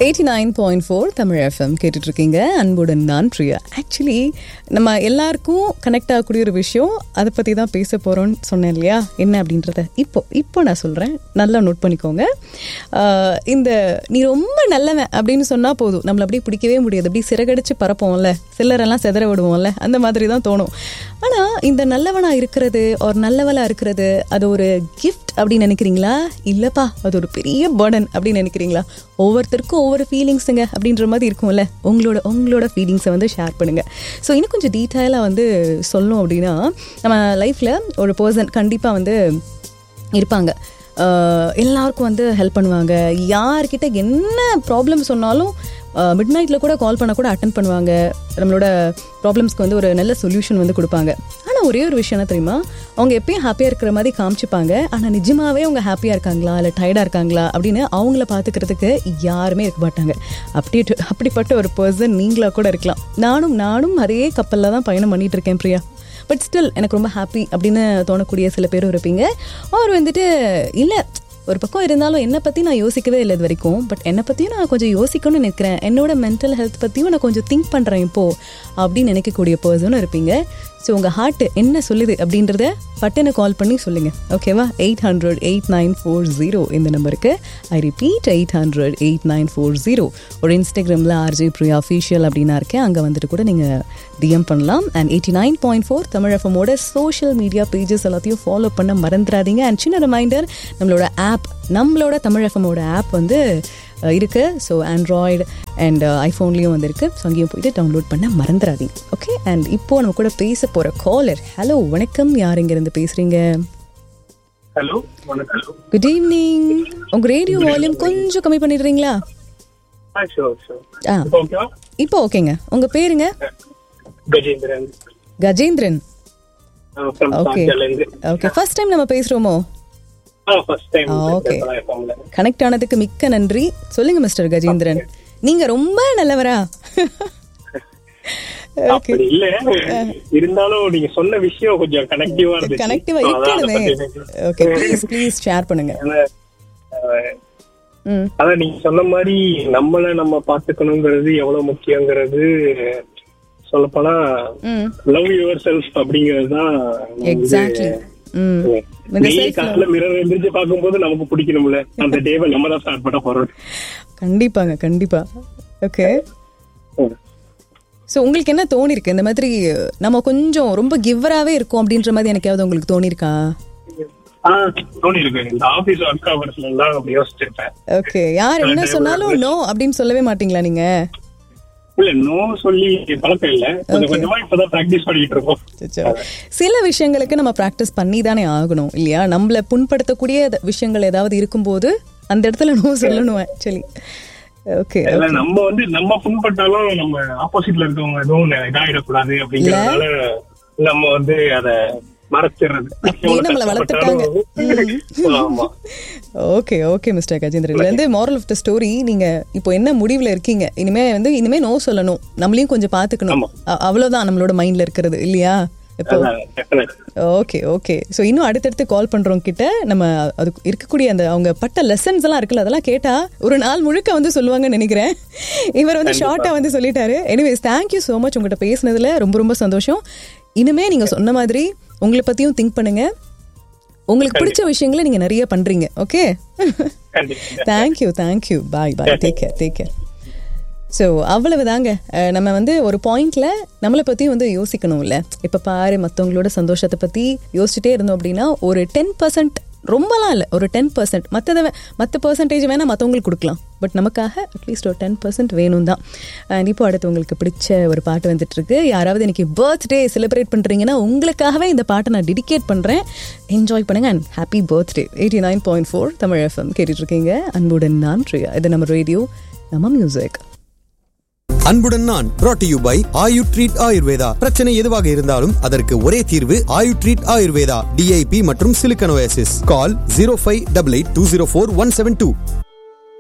Eighty nine point four Tamil FM கேட்டுட்டு இருக்கீங்க அன்புடன் நான் பிரியா ஆக்சுவலி நம்ம எல்லாருக்கும் கனெக்ட் ஆகக்கூடிய ஒரு விஷயம் அதை பற்றி தான் பேச போகிறோம்னு சொன்னேன் இல்லையா என்ன அப்படின்றத இப்போ இப்போ நான் சொல்கிறேன் நல்லா நோட் பண்ணிக்கோங்க ஆஹ் இந்த நீ ரொம்ப நல்லவன் அப்படின்னு சொன்னால் போதும் நம்மளை அப்படியே பிடிக்கவே முடியாது அப்படியே சிறகடிச்சு பறப்போம்ல சில்லரெல்லாம் செதற விடுவோம்ல அந்த மாதிரி தான் தோணும் ஆனால் இந்த நல்லவனாக இருக்கிறது ஒரு நல்லவளாக இருக்கிறது அது ஒரு கிஃப்ட் அப்படின்னு நினைக்கிறீங்களா இல்லைப்பா அது ஒரு பெரிய பர்டன் அப்படின்னு நினைக்கிறீங்களா ஒவ்வொருத்தருக்கும் ஒவ்வொரு ஃபீலிங்ஸுங்க அப்படின்ற மாதிரி இருக்கும்ல உங்களோட உங்களோட ஃபீலிங்ஸை வந்து ஷேர் பண்ணுங்க ஸோ இன்னும் கொஞ்சம் டீட்டெயிலாக வந்து சொல்லணும் அப்படின்னா நம்ம லைஃப்பில் ஒரு பர்சன் கண்டிப்பாக வந்து இருப்பாங்க ஆஹ் எல்லாருக்கும் வந்து ஹெல்ப் பண்ணுவாங்க யார்கிட்ட என்ன ப்ராப்ளம் சொன்னாலும் மிட் நைட்டில் கூட கால் பண்ண கூட அட்டன் பண்ணுவாங்க நம்மளோட ப்ராப்ளம்ஸ்க்கு வந்து ஒரு நல்ல சொல்யூஷன் வந்து கொடுப்பாங்க ஆனால் ஒரே ஒரு விஷயம் என்ன தெரியுமா அவங்க எப்பயும் ஹாப்பியாக இருக்கிற மாதிரி காமிச்சுப்பாங்க ஆனால் நிஜமாவே அவங்க ஹாப்பியாக இருக்காங்களா இல்லை டயர்டாக இருக்காங்களா அப்படின்னு அவங்கள பார்த்துக்கிறதுக்கு யாருமே இருக்க மாட்டாங்க அப்படி அப்படிப்பட்ட ஒரு பர்சன் நீங்களாக கூட இருக்கலாம் நானும் நானும் அதே கப்பலில் தான் பயணம் பண்ணிட்டு இருக்கேன் பிரியா பட் ஸ்டில் எனக்கு ரொம்ப ஹாப்பி அப்படின்னு தோணக்கூடிய சில பேரும் இருப்பீங்க அவர் வந்துட்டு இல்லை ஒரு பக்கம் இருந்தாலும் என்னை பற்றி நான் யோசிக்கவே இல்லை இது வரைக்கும் பட் என்னை பற்றியும் நான் கொஞ்சம் யோசிக்கணும்னு நினைக்கிறேன் என்னோட மென்டல் ஹெல்த் பற்றியும் நான் கொஞ்சம் திங்க் பண்ணுறேன் இப்போது அப்படின்னு நினைக்கக்கூடிய பர்சனும் இருப்பீங்க ஸோ உங்கள் ஹார்ட் என்ன சொல்லுது அப்படின்றத பட்டனை கால் பண்ணி சொல்லுங்கள் ஓகேவா eight hundred eight nine four zero இந்த நம்பருக்கு I repeat eight hundred eight nine four zero ஒரு இன்ஸ்டாகிராமில் ஆர்ஜே பிரியா அஃபீஷியல் அப்படின்னா இருக்கேன் அங்கே வந்துட்டு கூட நீங்கள் டிஎம் பண்ணலாம் and eighty nine point four Tamil எஃப்எம்மோட சோஷியல் மீடியா பேஜஸ் எல்லாத்தையும் ஃபாலோ பண்ண மறந்துடாதீங்க அண்ட் சின்ன ரிமைண்டர் நம்மளோட ஆப் நம்மளோட தமிழ் எஃப்எம்மோட ஆப் வந்து அஹ், இருக்கு ஸோ ஆண்ட்ராய்டு அண்ட் ஐஃபோன்லேயும் வந்து இருக்கு ஸோ அங்கேயும் போயிட்டு டவுன்லோட் பண்ண மறந்துடாதீங்க ஓகே அண்ட் இப்போ நம்ம கூட பேச போகிற காலர் ஹலோ வணக்கம் யார் இருந்து பேசுறீங்க ஹலோ வணக்கம் குட் ஈவினிங் உங்க ரேடியோ வால்யூம் கொஞ்சம் கம்மி பண்ணிடுறீங்களா ஆ ஷோர் ஷோர் ஆ இப்போ ஓகேவா இப்போ ஓகேங்க உங்க பேருங்க கஜேந்திரன் கஜேந்திரன் ஃப்ரம் ஓகே சாந்தியாலேருந்து ஓகே ஃபர்ஸ்ட் டைம் நம்ம பேசுறோமோ ஆ ஃபர்ஸ்ட் டைம் ஆ, okay. எப்பவும்ல கனெக்ட் ஆனதுக்கு மிக்க நன்றி சொல்லுங்க மிஸ்டர் கஜேந்திரன் நீங்க ரொம்ப நல்லவரா ஓகே அப்படி இல்ல இருந்தாலும் நீங்க சொன்ன விஷயம் கொஞ்சம் கனெக்டிவா இருந்துச்சு கனெக்டிவா So, அதான் அதை இருக்கணுமே பத்தி ஓகே ப்ளீஸ் ப்ளீஸ் ஷேர் பண்ணுங்க ஏன்னா, அஹ், ம் அதான் நீங்க சொன்ன மாதிரி நம்மள நம்ம பாத்துக்கணுங்கிறது எவ்வளவு முக்கியங்கிறது சொல்லப்போனா ம் லவ் யுவர் செல்ஃப் அப்படிங்கிறது தான் எக்ஸாக்ட்லி ம் இந்த டெய்லி self காலைல மிரர் எந்திரிச்சு பார்க்கும்போது நமக்கு பிடிக்கணும்ல அந்த டேவை நம்ம தான் ஸ்டார்ட் பண்ண போறோம் கண்டிப்பாங்க கண்டிப்பா ஓகே ஸோ உங்களுக்கு என்ன தோணிருக்கு இந்த மாதிரி நம்ம கொஞ்சம் ரொம்ப கிவ்வராகவே இருக்கோம் அப்படின்ற மாதிரி எனக்காவது உங்களுக்கு தோணிருக்கா ஆ, தோணி இருக்கு இந்த ஆபீஸ் ஒர்க் ஹவர்ஸ்ல எல்லாம் அப்படி யோசிச்சிருப்பேன் ஓகே யார் என்ன சொன்னாலும் நோ அப்படின்னு சொல்லவே மாட்டீங்களா நீங்க இல்ல நோ சொல்லி பழக்கம் இல்ல கொஞ்சம் கொஞ்சமா இப்பதான் பிராக்டிஸ் பண்ணிட்டு இருக்கோம் அச்சச்சோ. சில விஷயங்களுக்கு நம்ம ப்ராக்டிஸ் பண்ணி தானே ஆகணும் இல்லையா நம்மள புண்படுத்தக்கூடிய த- விஷயங்கள் ஏதாவது இருக்கும்போது அந்த இடத்துல நோ சொல்லணும் ஆக்சுவலி ஓகே இல்ல நம்ம வந்து நம்ம புண்பட்டாலும் நம்ம ஆப்போசிட்ல இருக்கவங்க எதுவும் இதாயிடக்கூடாது அப்படிங்கறதுனால நம்ம வந்து அத மறைச்சிடுறது அப்படியே நம்மள வளர்த்துட்டாங்க. கஷ்டப்பட்டாலும் ஆமா ஓகே ஓகே மிஸ்டர் கஜேந்திரன் இதுல இருந்து மாரல் ஆஃப் த ஸ்டோரி நீங்க இப்போ என்ன முடிவுல இருக்கீங்க இனிமே வந்து இனிமே நோ சொல்லணும் நம்மளையும் கொஞ்சம் பாத்துக்கணும் ஆமா. அ- அவ்வளவுதான் நம்மளோட மைண்ட்ல இருக்கிறது இல்லையா இப்போ அதான், definite. ஓகே ஓகே ஸோ இன்னும் அடுத்தடுத்து கால் பண்றவங்க கிட்ட நம்ம அது இருக்கக்கூடிய அந்த அவங்க பட்ட லெசன்ஸ் எல்லாம் இருக்குல்ல அதெல்லாம் கேட்டா ஒரு நாள் முழுக்க வந்து சொல்லுவாங்கன்னு நினைக்கிறேன் இவர் வந்து ஷார்ட்டா வந்து சொல்லிட்டாரு எனிவேஸ் தேங்க்யூ ஸோ மச் உங்கள்கிட்ட பேசினதுல ரொம்ப ரொம்ப சந்தோஷம் இனிமே நீங்க சொன்ன மாதிரி உங்களை பத்தியும் திங்க் பண்ணுங்க உங்களுக்கு பிடிச்ச விஷயங்களை நீங்க நிறைய பண்றீங்க ஓகே கண்டிப்பா thank you thank you bye bye take care take care so அவ்வளவுதாங்க அஹ் நம்ம வந்து ஒரு பாயிண்ட்ல நம்மளை பற்றியும் வந்து யோசிக்கணும்ல இப்போ பாரு மற்றவங்களோட சந்தோஷத்தை பற்றி யோசிச்சுட்டே இருந்தோம் அப்படின்னா ஒரு டென் பர்சன்ட் ரொம்பலாம் இல்லை ஒரு டென் பர்சன்ட் மற்றதை மற்ற பர்சன்டேஜ் வேணால் மற்றவங்களுக்கு கொடுக்கலாம் பட் நமக்காக அட்லீஸ்ட் ஒரு டென் பர்சன்ட் வேணும் தான் அண்ட் இப்போ அடுத்து உங்களுக்கு பிடிச்ச ஒரு பாட்டு வந்துட்டு இருக்கு யாராவது இன்னைக்கு பர்த்டே செலிப்ரேட் பண்ணுறீங்கன்னா உங்களுக்காகவே இந்த பாட்டை நான் டெடிகேட் பண்ணுறேன் என்ஜாய் பண்ணுங்க and happy birthday eighty nine point four Tamil FM கேட்டுட்டு இருக்கீங்க அன்புடன் நான் பிரியா இது நம்ம ரேடியோ நம்ம மியூசிக் அன்புடன் நான் brought to you by Ayu treat Ayurveda பிரச்சனை எதுவாக இருந்தாலும் அதற்கு ஒரே தீர்வு ஆயு ட்ரீட் ஆயுர்வேதா டிஐபி மற்றும் சிலிக்கனோசிஸ் call zero five double eight two zero four one seven two